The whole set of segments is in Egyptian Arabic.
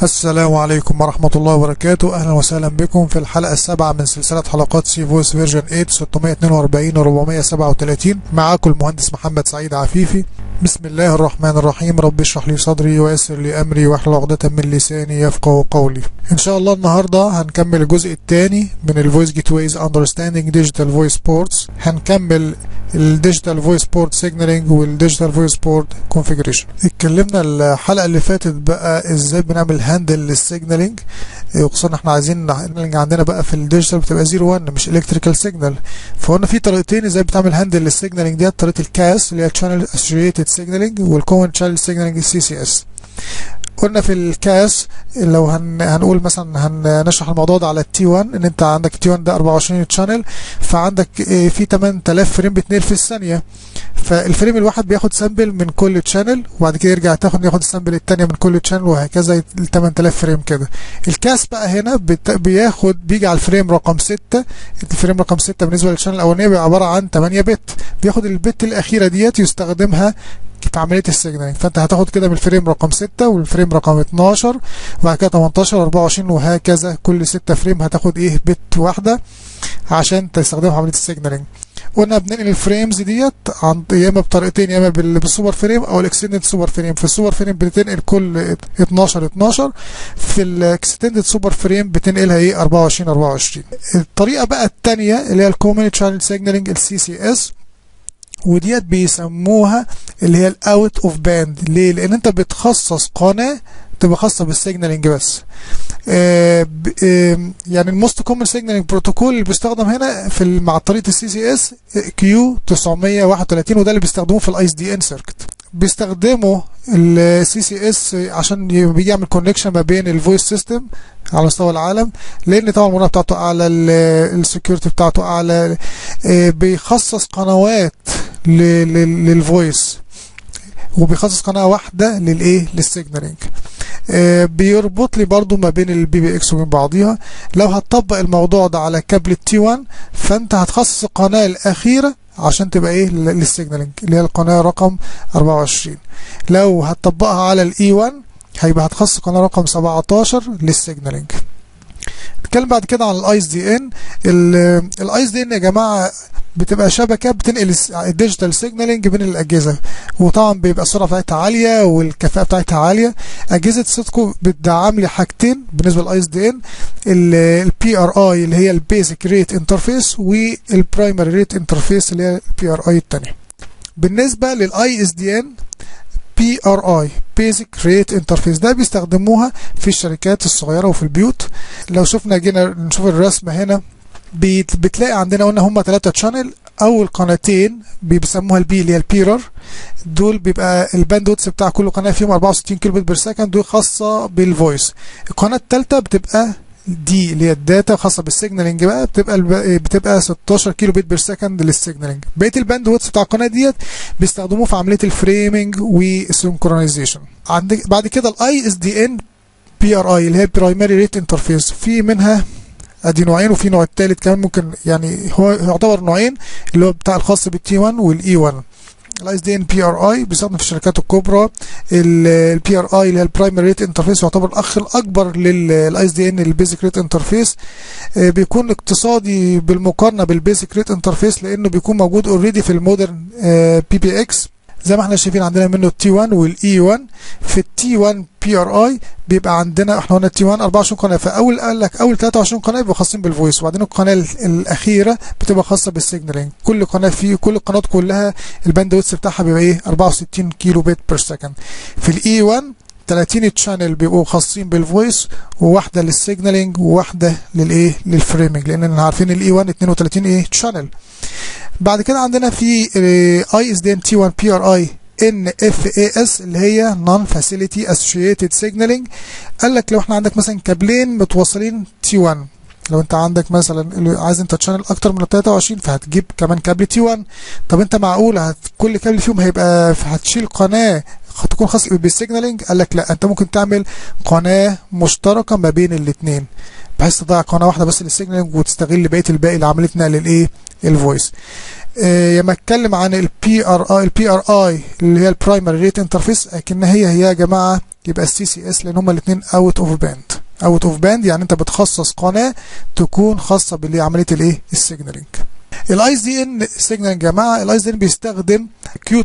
السلام عليكم ورحمة الله وبركاته أهلا وسهلا بكم في الحلقة السابعة من سلسلة حلقات سي فويس فيرجن 8 642 و 437 معاكم المهندس محمد سعيد عفيفي بسم الله الرحمن الرحيم رب اشرح لي صدري ويسر لي أمري واحلل عقدة من لساني يفقه قولي إن شاء الله النهاردة هنكمل الجزء الثاني من الفويس جيت ويز اندرستاندينج ديجيتال فويس بورتس هنكمل الديجيتال فويس بورت سيجنالينج والديجيتال فويس بورت كونفيجريشن اتكلمنا الحلقه اللي فاتت بقى ازاي بنعمل هاندل للسيجنالينج وخصوصا احنا عايزين السيجنالينج عندنا بقى في الديجيتال بتبقى 0 1 مش الكتريكال سيجنال فقلنا في طريقتين ازاي بتعمل هاندل للسيجنالينج ديت طريقه الكاس اللي هي تشانل اسوشيتد سيجنالينج والكومن شانل سيجنالينج السي سي اس قلنا في الكاس لو هن هنقول مثلا هنشرح الموضوع ده على التي 1 ان انت عندك التي 1 ده 24 تشانل فعندك في 8000 فريم بتنقل في الثانيه فالفريم الواحد بياخد سامبل من كل تشانل وبعد كده يرجع تاخد ياخد السامبل الثانيه من كل تشانل وهكذا ال 8000 فريم كده الكاس بقى هنا بياخد بيجي على الفريم رقم 6 الفريم رقم 6 بالنسبه للتشانل الاولانيه بيبقى عباره عن 8 بت بياخد البت الاخيره ديت يستخدمها في عمليه السيجنالينج فانت هتاخد كده من الفريم رقم 6 والفريم رقم 12 وبعد كده 18 24 وهكذا كل 6 فريم هتاخد ايه بت واحده عشان تستخدمها في عمليه السيجنالينج قلنا بننقل الفريمز ديت عن يا اما بطريقتين يا اما بالسوبر فريم او الاكستندد سوبر فريم في السوبر فريم بتنقل كل 12 12 في الاكستندد سوبر فريم بتنقلها ايه 24 24 الطريقه بقى الثانيه اللي هي الكومن شانل سيجنالينج السي سي اس وديت بيسموها اللي هي الاوت اوف باند ليه لان انت بتخصص قناه تبقى خاصه بالسيجنالينج بس آه آه يعني الموست كومن سيجنالينج بروتوكول اللي بيستخدم هنا في مع طريقه السي سي اس كيو 931 وده اللي بيستخدموه في الاي اس دي ان سيركت بيستخدموا السي سي اس عشان بيجي يعمل كونكشن ما بين الفويس سيستم على مستوى العالم لان طبعا المنى بتاعته اعلى السكيورتي بتاعته اعلى آه بيخصص قنوات للفويس وبيخصص قناه واحده للايه للسيجنالينج آه بيربط لي برضو ما بين البي بي اكس وبين بعضيها لو هتطبق الموضوع ده على كابل التي 1 فانت هتخصص القناه الاخيره عشان تبقى ايه للسيجنالينج اللي هي القناه رقم 24 لو هتطبقها على الاي 1 هيبقى هتخصص قناه رقم 17 للسيجنالينج نتكلم بعد كده عن الاي اس دي ان الاي اس دي ان يا جماعه بتبقى شبكه بتنقل الديجيتال سيجنالينج بين الاجهزه وطبعا بيبقى السرعه بتاعتها عاليه والكفاءه بتاعتها عاليه اجهزه سيسكو بتدعم لي حاجتين بالنسبه للاي اس دي ان البي ار اي اللي هي البيزك ريت انترفيس والبرايمري ريت انترفيس اللي هي البي ار اي الثانيه بالنسبه للاي اس دي ان بي ار اي بيزك ريت انترفيس ده بيستخدموها في الشركات الصغيره وفي البيوت لو شفنا جينا نشوف الرسمه هنا بتلاقي عندنا قلنا هم ثلاثة شانل اول قناتين بيسموها البي اللي هي البيرر دول بيبقى الباندوتس بتاع كل قناه فيهم 64 كيلو بت بير سكند دول خاصه بالفويس القناه الثالثه بتبقى دي اللي هي الداتا خاصه بالسيجنالينج بقى بتبقى بتبقى 16 كيلو بت بير سكند للسيجنالينج بقيه الباندوتس بتاع القناه ديت بيستخدموه في عمليه الفريمنج والسنكرونايزيشن عندك بعد كده الاي اس دي ان بي ار اي اللي هي برايمري ريت انترفيس في منها ادي نوعين وفي نوع الثالث كمان ممكن يعني هو يعتبر نوعين اللي هو بتاع الخاص بالتي 1 والاي 1 الاي اس دي ان بي ار اي بيستخدم في الشركات الكبرى البي ار اي اللي هي البرايمري ريت انترفيس يعتبر الاخ الاكبر للاي اس دي ان البيزك ريت انترفيس بيكون اقتصادي بالمقارنه بالبيزك ريت انترفيس لانه بيكون موجود اوريدي في المودرن بي بي اكس زي ما احنا شايفين عندنا منه التي 1 والاي 1 في التي 1 بي ار اي بيبقى عندنا احنا قلنا التي 1 24 قناه فاول قال لك اول 23 قناه بيبقوا خاصين بالفويس وبعدين القناه الاخيره بتبقى خاصه بالسيجنالينج كل قناه فيه كل القنوات كلها الباندويتس بتاعها بيبقى ايه 64 كيلو بت بير سكند في الاي 1 30 تشانل بيبقوا خاصين بالفويس وواحده للسيجنالينج وواحده للايه للفريمنج لان احنا عارفين الاي 1 32 ايه تشانل بعد كده عندنا في اي اس دي ان تي 1 بي ار اي ان اف اي اس اللي هي نون فاسيليتي اسوشيتد سيجنالينج قال لك لو احنا عندك مثلا كابلين متوصلين تي 1 لو انت عندك مثلا عايز انت تشانل اكتر من 23 فهتجيب كمان كابل تي 1 طب انت معقول هت كل كابل فيهم هيبقى هتشيل قناه تكون خاصه بالسيجنالينج قال لك لا انت ممكن تعمل قناه مشتركه ما بين الاثنين بحيث تضيع قناه واحده بس للسيجنالينج وتستغل بقيه الباقي لعمليه نقل الايه الفويس لما اتكلم عن البي ار اي البي ار اي اللي هي البرايمري ريت انترفيس اكن هي هي يا جماعه يبقى السي سي اس لان هما الاثنين اوت اوف باند اوت اوف باند يعني انت بتخصص قناه تكون خاصه بعمليه الايه السيجنالينج الاي دي ان سيجنال يا جماعه الاي دي ان بيستخدم كيو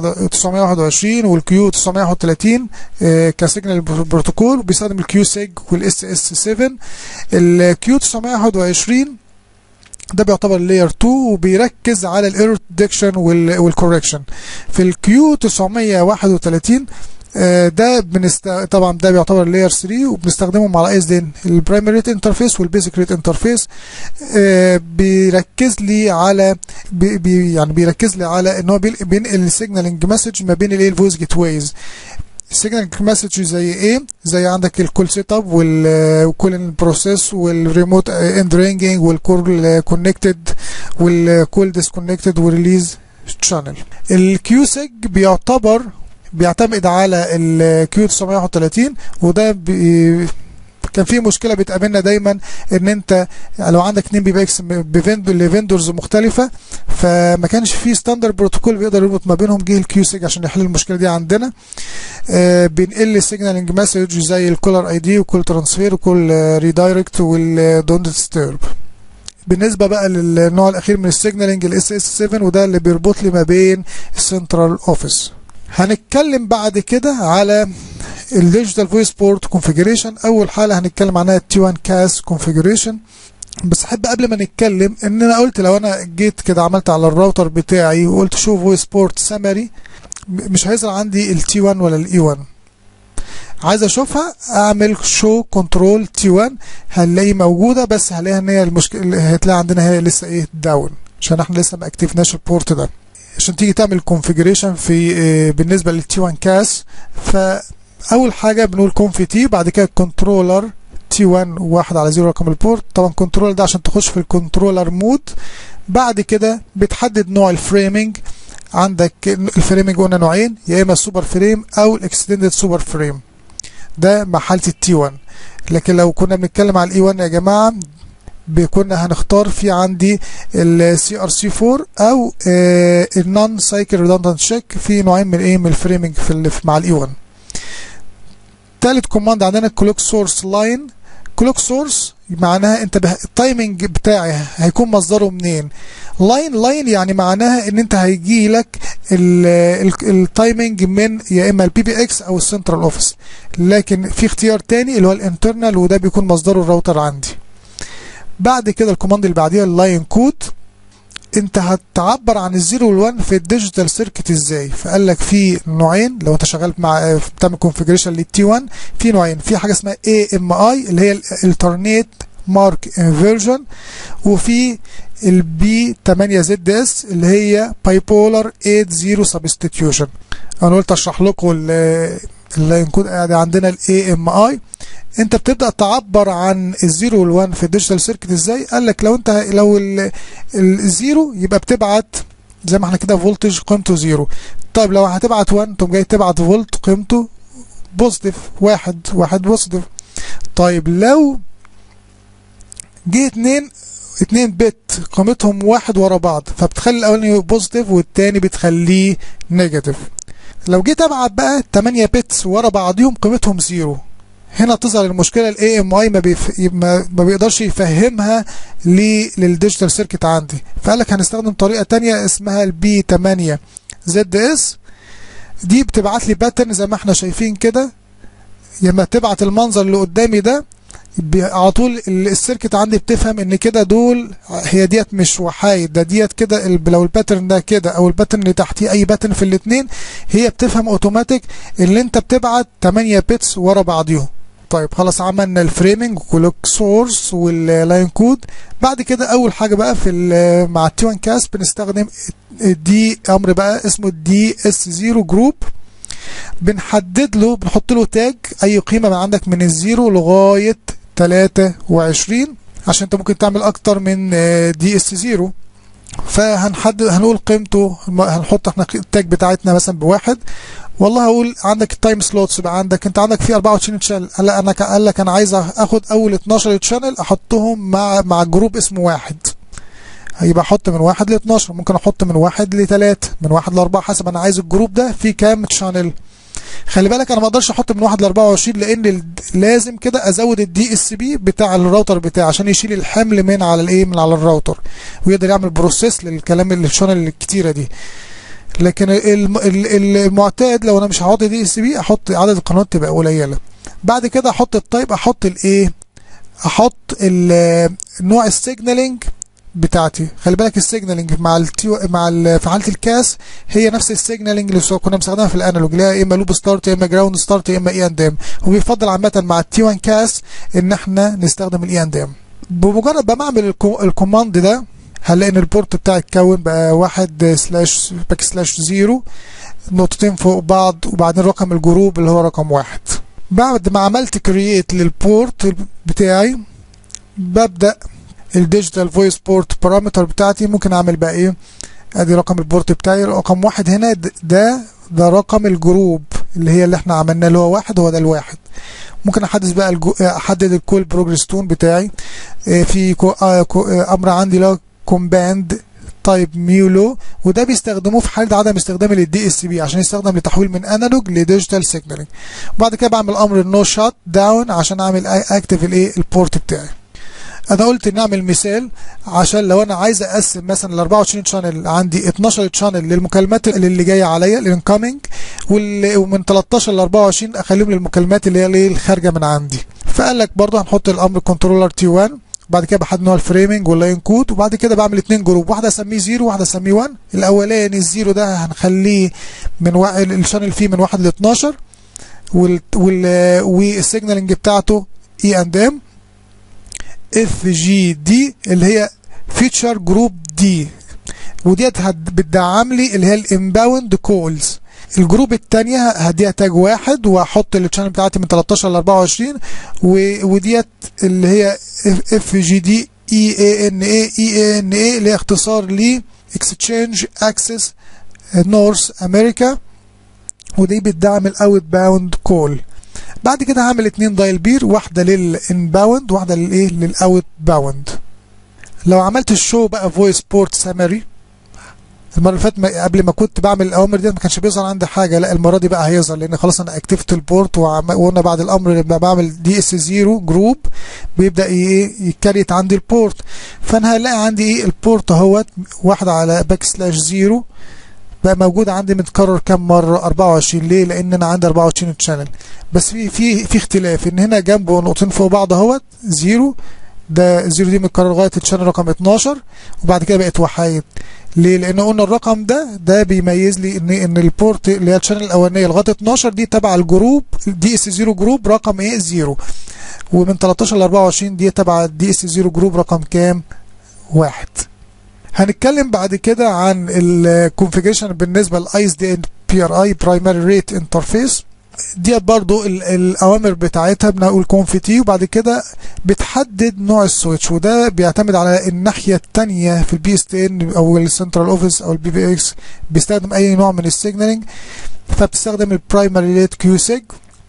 921 والكيو 931 كسيجنال بروتوكول وبيستخدم الكيو سيج والاس اس 7 الكيو 921 ده بيعتبر لاير 2 وبيركز على الايرور ديكشن والكوركشن في الكيو 931 ده بنست... طبعا ده بيعتبر لاير 3 وبنستخدمه مع الاي اس دي ان البرايمري ريت انترفيس والبيزك ريت انترفيس بيركز لي على بي... بي يعني بيركز لي على ان هو بينقل السيجنالينج مسج ما بين الايه الفويس جيت ويز السيجنال مسج زي ايه زي عندك الكول سيت اب والكول بروسيس والريموت اند رينجينج والكول كونكتد والكول ديسكونكتد والريليز شانل الكيو سيج بيعتبر بيعتمد على الكيو 931 وده بي كان في مشكله بتقابلنا دايما ان انت لو عندك اتنين بي بي اكس لفندورز مختلفه فما كانش في ستاندرد بروتوكول بيقدر يربط ما بينهم جه الكيو سيج عشان يحل المشكله دي عندنا آه بنقل السيجنالينج مسج زي الكولر اي دي وكل ترانسفير وكل ريدايركت والدونت ستيرب بالنسبه بقى للنوع الاخير من السيجنالينج الاس اس 7 وده اللي بيربط لي ما بين السنترال اوفيس هنتكلم بعد كده على الديجيتال فويس بورت كونفيجريشن اول حاله هنتكلم عنها التي 1 كاس كونفيجريشن بس احب قبل ما نتكلم ان انا قلت لو انا جيت كده عملت على الراوتر بتاعي وقلت شو فويس بورت سمري مش هيظهر عندي التي 1 ولا الاي 1 عايز اشوفها اعمل شو كنترول تي 1 هنلاقي موجوده بس هلاقيها ان هي المشكله هتلاقي عندنا هي لسه ايه داون عشان احنا لسه ما اكتفناش البورت ده عشان تيجي تعمل كونفيجريشن في بالنسبه للتي 1 كاس فاول حاجه بنقول كونفي تي بعد كده كنترولر تي 1 واحد على زيرو رقم البورت طبعا كنترولر ده عشان تخش في الكنترولر مود بعد كده بتحدد نوع الفريمنج عندك الفريمنج قلنا نوعين يا اما السوبر فريم او الاكستندد سوبر فريم ده مع حاله التي 1 لكن لو كنا بنتكلم على الاي 1 يا جماعه كنا هنختار في عندي السي ار سي 4 او النون سايكل ريدندنت تشيك في نوعين من ايه من الفريمنج في مع الاي 1 تالت كوماند عندنا كلوك سورس لاين كلوك سورس معناها انت التايمنج بتاعي هيكون مصدره منين لاين لاين يعني معناها ان انت هيجي لك التايمنج من يا اما البي بي اكس او السنترال اوفيس لكن في اختيار تاني اللي هو الانترنال وده بيكون مصدره الراوتر عندي بعد كده الكوماند اللي بعديها اللاين كود انت هتعبر عن الزيرو والوان في الديجيتال سيركت ازاي فقال لك في نوعين لو انت شغال مع بتعمل كونفيجريشن للتي 1 في نوعين في حاجه اسمها اي ام اي اللي هي الالترنيت مارك انفيرجن وفي البي 8 زد اس اللي هي بايبولار 80 سبستيتيوشن انا قلت اشرح لكم اللاين كود عندنا الاي ام اي انت بتبدا تعبر عن الزيرو والوان في الديجيتال سيركت ازاي قال لك لو انت لو الزيرو يبقى بتبعت زي ما احنا كده فولتج قيمته زيرو طيب لو هتبعت 1 تقوم جاي تبعت فولت قيمته بوزيتيف واحد واحد بوزيتيف طيب لو جه اتنين اتنين بت قيمتهم واحد ورا بعض فبتخلي الاولاني بوزيتيف والتاني بتخليه نيجاتيف لو جيت ابعت بقى 8 بيتس ورا بعضيهم قيمتهم زيرو هنا تظهر المشكله الاي ام اي ما, بيف... ما, ما بيقدرش يفهمها للديجيتال سيركت عندي فقال لك هنستخدم طريقه تانية اسمها البي 8 زد اس دي بتبعت لي باترن زي ما احنا شايفين كده لما تبعت المنظر اللي قدامي ده على طول السيركت عندي بتفهم ان كده دول هي ديت مش وحايد ده ديت كده لو الباترن ده كده او الباترن اللي تحتيه اي باترن في الاثنين هي بتفهم اوتوماتيك اللي انت بتبعت 8 بيتس ورا بعضيهم طيب خلاص عملنا الفريمنج وكلوك سورس واللاين كود بعد كده اول حاجه بقى في مع التي 1 كاس بنستخدم دي امر بقى اسمه دي اس 0 جروب بنحدد له بنحط له تاج اي قيمه من عندك من الزيرو لغايه 23 عشان انت ممكن تعمل اكتر من دي اس 0 فهنحدد هنقول قيمته هنحط احنا التاج بتاعتنا مثلا بواحد والله هقول عندك التايم سلوتس يبقى عندك انت عندك في 24 تشانل قال انا قال لك انا عايز اخد اول 12 تشانل احطهم مع مع جروب اسمه واحد يبقى احط من واحد ل 12 ممكن احط من واحد لثلاثة من واحد لاربعة حسب انا عايز الجروب ده فيه كام تشانل خلي بالك انا ما اقدرش احط من 1 ل 24 لان ال- لازم كده ازود الدي اس بي بتاع الراوتر بتاعي عشان يشيل الحمل من على الايه من على الراوتر ويقدر يعمل بروسيس للكلام اللي الشانل الكتيره دي لكن الم- ال- المعتاد لو انا مش هحط دي اس بي احط عدد القنوات تبقى قليله بعد كده احط التايب احط الايه احط ال- نوع السيجنالينج بتاعتي خلي بالك السيجنالينج مع التيو مع ال- في حاله الكاس هي نفس السيجنالينج اللي سو- كنا بنستخدمها في الانالوج اللي هي يا اما لوب ستارت يا اما جراوند ستارت يا اما اي اند ام وبيفضل عامه مع التي 1 كاس ان احنا نستخدم الاي اند ام بمجرد ما اعمل الكو- الكوماند ده هنلاقي ان البورت بتاعي اتكون بقى واحد سلاش باك سلاش زيرو نقطتين فوق بعض وبعدين رقم الجروب اللي هو رقم واحد بعد ما عملت كرييت للبورت بتاعي ببدأ الديجيتال فويس بورت بارامتر بتاعتي ممكن اعمل بقى ايه ادي رقم البورت بتاعي رقم واحد هنا د- ده ده رقم الجروب اللي هي اللي احنا عملناه اللي هو واحد هو ده الواحد ممكن احدد بقى الجو... احدد الكول بروجرس تون بتاعي اه، في كو... اه، كو... اه، امر عندي اللي هو كومباند تايب ميولو وده بيستخدموه في حاله عدم استخدام للدي اس بي عشان يستخدم لتحويل من انالوج لديجيتال سيجنالينج وبعد كده بعمل امر النو شات داون عشان اعمل اكتف الايه البورت بتاعي انا قلت نعمل مثال عشان لو انا عايز اقسم مثلا ال 24 شانل عندي 12 شانل للمكالمات اللي جايه عليا الانكoming ومن 13 ل 24 اخليهم للمكالمات اللي هي الايه الخارجه من عندي فقال لك برضه هنحط الامر كنترولر تي 1 بعد كده بحدد نوع الفريمنج واللاين كود وبعد كده بعمل اتنين جروب واحده اسميه زيرو وواحده اسميه 1 الاولاني الزيرو ده هنخليه من و... الشانل فيه من 1 ل 12 وال... وال... والسيجنالنج بتاعته اي اند ام اف جي دي اللي هي فيتشر جروب دي وديت هت- بتدعم لي اللي هي الانباوند كولز الجروب الثانيه هديها تاج واحد واحط الشانل بتاعتي من 13 ل 24 و- وديت اللي هي اف جي دي اي اي ان اي اي اي ان اي اللي هي اختصار ل اكستشينج اكسس نورث امريكا ودي بتدعم الاوت باوند كول بعد كده هعمل اتنين دايل بير واحده للانباوند واحده للايه للاوت باوند لو عملت الشو بقى فويس بورت سامري المره اللي فاتت ما- قبل ما كنت بعمل الاوامر دي ما كانش بيظهر عندي حاجه لا المره دي بقى هيظهر لان خلاص انا اكتفت البورت وعم- وقلنا بعد الامر لما بعمل دي اس 0 جروب بيبدا ي- ايه يكريت عندي البورت فانا هلاقي عندي ايه البورت اهوت واحده على باك سلاش زيرو بقى موجود عندي متكرر كام مره 24 ليه لان انا عندي 24 تشانل بس في في في اختلاف ان هنا جنبه نقطتين فوق بعض اهوت زيرو ده الزيرو دي متكرر لغايه الشانل رقم 12 وبعد كده بقت وحايد ليه لان قلنا الرقم ده ده بيميز لي ان ان البورت اللي هي الشانل الاولانيه لغايه 12 دي تبع الجروب دي اس 0 جروب رقم ايه زيرو ومن 13 ل 24 دي تبع الدي اس 0 جروب رقم كام واحد هنتكلم بعد كده عن الكونفيجريشن بالنسبه للايس دي ان بي ار اي برايمري ريت انترفيس ديت برضو ال- الاوامر بتاعتها بنقول كونف تي وبعد كده بتحدد نوع السويتش وده بيعتمد على الناحيه الثانيه في البي اس تي ان او السنترال اوفيس او البي بي اكس بيستخدم اي نوع من السيجنالينج فبتستخدم البرايمري ريت كيو سيج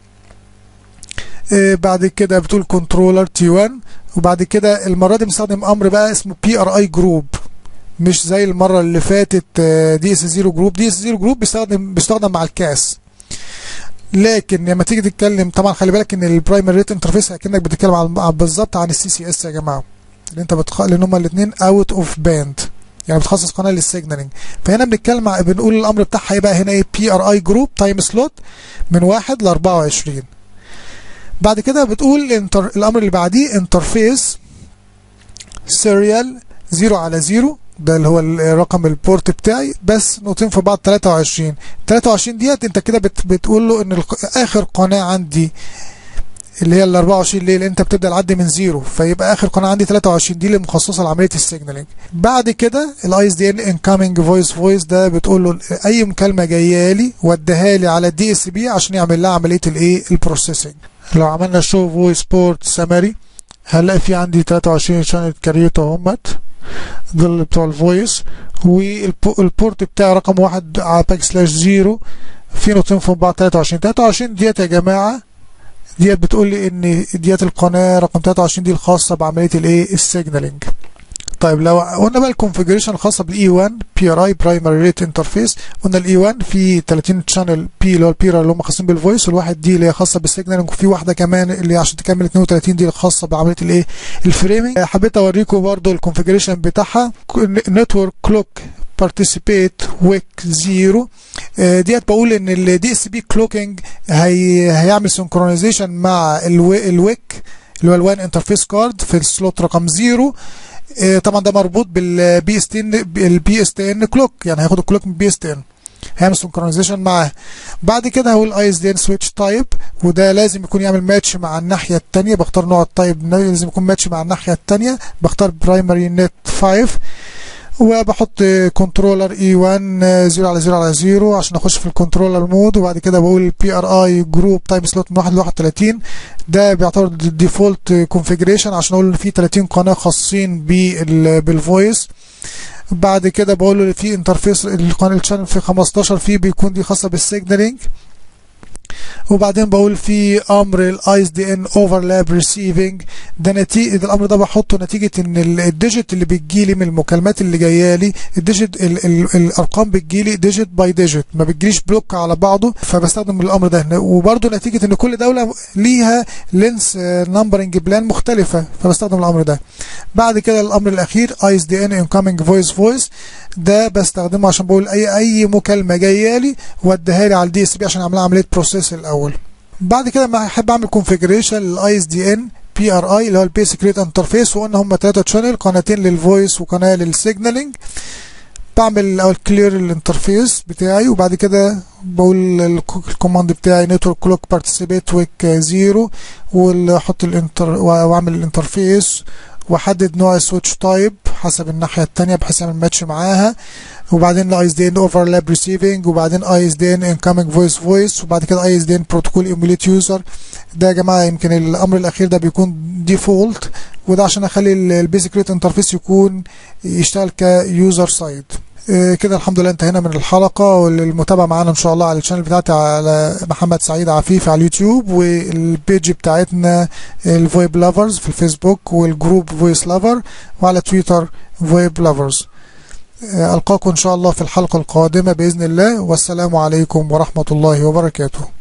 بعد كده بتقول كنترولر تي 1 وبعد كده المره دي بنستخدم امر بقى اسمه بي ار اي جروب مش زي المره اللي فاتت دي اس 0 جروب دي اس 0 جروب بيستخدم بيستخدم مع الكاس لكن لما تيجي تتكلم طبعا خلي بالك ان البرايمري ريت انترفيس اكنك بتتكلم عن بالظبط عن السي سي اس يا جماعه اللي انت بتخ... لان هما الاثنين اوت اوف باند يعني بتخصص قناه للسيجنالينج فهنا بنتكلم ع- بنقول الامر بتاعها هيبقى هنا ايه بي ار اي جروب تايم سلوت من 1 ل 24 بعد كده بتقول انتر... الامر اللي بعديه انترفيس سيريال 0 على 0 ده اللي هو الرقم البورت بتاعي بس نقطتين في بعض 23 23 ديت انت كده بت بتقول له ان الق- اخر قناه عندي اللي هي ال 24 ليه؟ لان انت بتبدا العد من زيرو فيبقى اخر قناه عندي 23 دي اللي مخصصه لعمليه السيجنالينج بعد كده الاي اس دي ان انكامينج فويس فويس ده بتقول له اي مكالمه جايه لي وديها لي على الدي اس بي عشان يعمل لها عمليه الايه البروسيسنج لو عملنا شو فويس بورت سمري هنلاقي في عندي 23 شانل كاريوتا اهمت دول بتوع الفويس والبورت بتاعي رقم واحد على باك سلاش زيرو في نقطتين فوق بعض 23 23 ديت يا جماعه ديت بتقول لي ان ديت القناه رقم 23 دي الخاصه بعمليه الايه السيجنالينج طيب لو قلنا بقى الكونفجريشن الخاصه بالاي 1 بي ار اي برايمري ريت انترفيس قلنا الاي 1 في 30 شانل بي اللي هو البيرا اللي هم خاصين بالفويس والواحد دي اللي هي خاصه بالسيجنال وفي واحده كمان اللي عشان تكمل 32 دي الخاصه بعمليه الايه الفريمنج حبيت اوريكم برضو الكونفجريشن بتاعها نتورك كلوك participate ويك زيرو ديت بقول ان الدي اس بي كلوكينج هي هيعمل سنكرونايزيشن مع الويك اللي هو الوان انترفيس كارد في السلوت رقم زيرو طبعا ده مربوط بالبي اس تي ان البي اس تي ان كلوك يعني هياخد الكلوك من بي اس تي ان هيعمل سنكرونايزيشن معاه بعد كده هقول اي اس دي ان سويتش تايب وده لازم يكون يعمل ماتش مع الناحيه الثانيه بختار نوع التايب لازم يكون ماتش مع الناحيه الثانيه بختار برايمري نت 5 وبحط كنترولر اي 1 0 على 0 على 0 عشان اخش في الكنترولر مود وبعد كده بقول بي ار اي جروب تايم سلوت من 1 ل 31 ده بيعتبر الديفولت كونفيجريشن عشان اقول ان في 30 قناه خاصين بالفويس بعد كده بقول له في انترفيس القناه الشانل في 15 فيه بيكون دي خاصه بالسيجنالينج وبعدين بقول في امر الايس دي ان اوفرلاب ريسيفنج ده نتيجه الامر ده بحطه نتيجه ان الديجيت اللي بتجيلي من المكالمات اللي جايه لي الديجيت ال ال الارقام بتجيلي ديجيت باي ديجيت ما بتجيليش بلوك على بعضه فبستخدم الامر ده وبرده نتيجه ان كل دوله ليها لينس نمبرنج بلان مختلفه فبستخدم الامر ده بعد كده الامر الاخير ايس دي ان انكمنج فويس فويس ده بستخدمه عشان بقول اي اي مكالمه جايه لي واديها لي على الدي اس بي عشان اعمل عمليه بروسيس الاول بعد كده ما احب اعمل كونفيجريشن للاي اس دي ان بي ار اي اللي هو البيسك ريت انترفيس وقلنا هم ثلاثه شانل قناتين للفويس وقناه للسيجنالينج بعمل الاول كلير الانترفيس بتاعي وبعد كده بقول الكوماند بتاعي نتورك كلوك بارتيسيبيت ويك زيرو واحط الانتر واعمل الانترفيس واحدد نوع السويتش تايب حسب الناحيه الثانيه بحيث يعمل ماتش معاها وبعدين اي اس دي ان اوفرلاب ريسيفنج وبعدين اي اس دي ان انكمنج فويس فويس وبعد كده اي اس دي ان بروتوكول ايموليت يوزر ده يا جماعه يمكن الامر الاخير ده بيكون ديفولت وده عشان اخلي البيسك ريت انترفيس يكون يشتغل كيوزر سايد كده الحمد لله انتهينا من الحلقه والمتابعه معانا ان شاء الله على الشانل بتاعتي على محمد سعيد عفيف على اليوتيوب والبيج بتاعتنا الفويب لافرز في الفيسبوك والجروب فويس لافر وعلى تويتر فويب لافرز القاكم ان شاء الله في الحلقه القادمه باذن الله والسلام عليكم ورحمه الله وبركاته